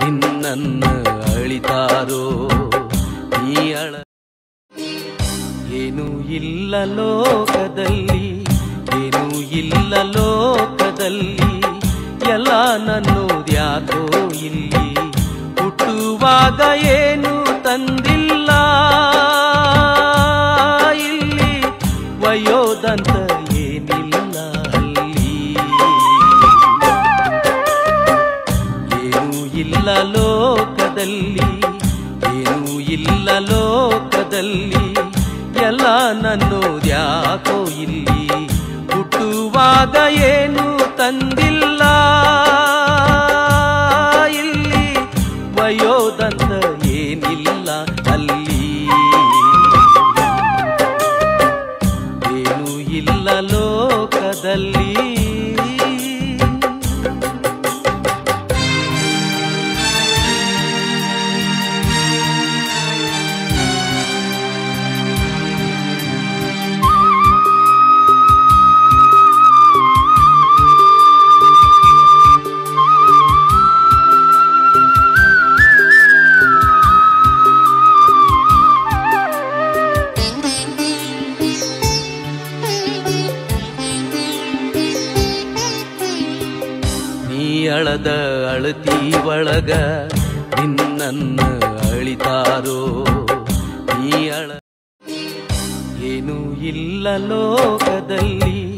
ನಿನ್ನನ್ನ ಅಳಿತಾರೋ ನೀ ಅಳ ಏನೂ ಇಲ್ಲ ಲೋಕದಲ್ಲಿ ಏನೂ ಇಲ್ಲ ಲೋಕದಲ್ಲಿ ಎಲ್ಲ ನನ್ನೋದ್ಯಾಕೋ ಇಲ್ಲಿ ಹುಟ್ಟುವಾಗ ಏನು ತಂದಿಲ್ಲ ಇಲ್ಲಿ ವಯೋದಂತ ಏನಿಲ್ಲ ಅಲ್ಲಿ ಏನೂ ಇಲ್ಲ ಲೋಕದಲ್ಲಿ ಏನೂ ಇಲ್ಲ ಲೋಕದಲ್ಲಿ ಎಲ್ಲ ನನ್ನೋದ್ಯಾಕೋ ಇಲ್ಲಿ ಹುಟ್ಟುವಾಗ ಏನು ತಂದಿಲ್ಲ ಇಲ್ಲಿ ವಯೋದಂತ ಏನಿಲ್ಲ ಅಲ್ಲಿ ಏನೂ ಇಲ್ಲ ಲೋಕದಲ್ಲಿ ನೀ ಅಳದ ಅಳತಿ ಒಳಗ ನಿನ್ನನ್ನ ಅಳಿತಾರೋ ನೀ ಅಳ ಏನೂ ಇಲ್ಲ ಲೋಕದಲ್ಲಿ